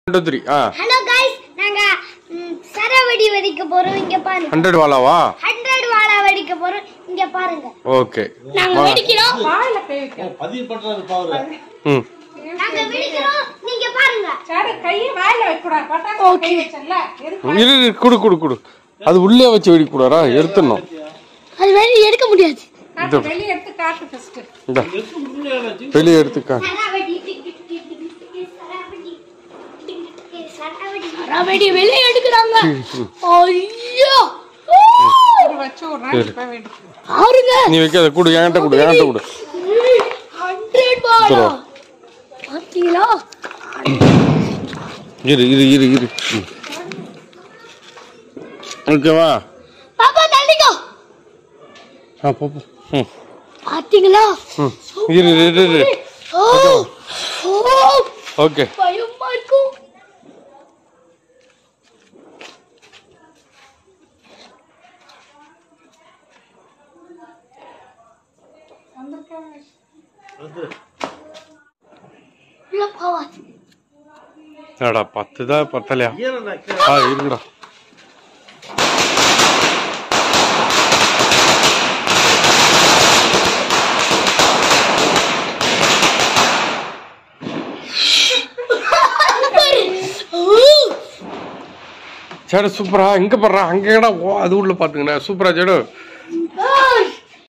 Two three ஆ hello guys நாங்க ம், சரவெடி வெடிக்க போறோம் இங்க பாருங்க ஹண்ட்ரட் வாலாவா ஹண்ட்ரட் வாழா வெடிக்க போறோம் இங்க பாருங்க ஓகே நாங்க வெடிக்கிறோம் வாயில கை வைக்க பதிவு பண்றது பவர் ம் நாங்க வெடிக்கிறோம் நீங்க பாருங்க சரி கையை வாயில வைக்க கூடாது பட்டாசு கை வச்சல எதுக்கு இரு இரு, குடு குடு குடு அது உள்ளே வச்சு வெடிக்கூடாரா எடுத்துடணும் அது வெளிய எடுக்க முடியாது காட்டு வெளியே எடுத்து காட்டு ஃபர்ஸ்ட் இந்த வெளியே எடுத்துக்கா சரவெடி tick tick tick tick tick சரவெடி டிக் டிக் டிக் சரவெடி சரவெடி வெளிய எடுக்கறாங்க ஐயோ ஒரு வச்சு விடுறேன் இப்ப வெடிக்கும் பாருங்க நீ வைக்காத குடு என்கிட்ட குடு என்கிட்ட குடு ஹண்ட்ரட் வாழா பாத்தீங்களா இரு இரு இரு இரு ம். ஓகேவா பாப்பா தள்ளிக்கோ ஆ போ போ. ம் பாத்தீங்களா ம் இரு இரு இரு இரு ஓ ஓ ஓகே பயமா இருக்கும் உள்ள போவாது ஏடா பத்து தான் பத்தலையா ஆ இருக்குடா சேடு சூப்பரா இங்க போடுறா அங்க எங்கடா ஓ அது உள்ள பாத்துங்கண்ணா சூப்பரா சேடு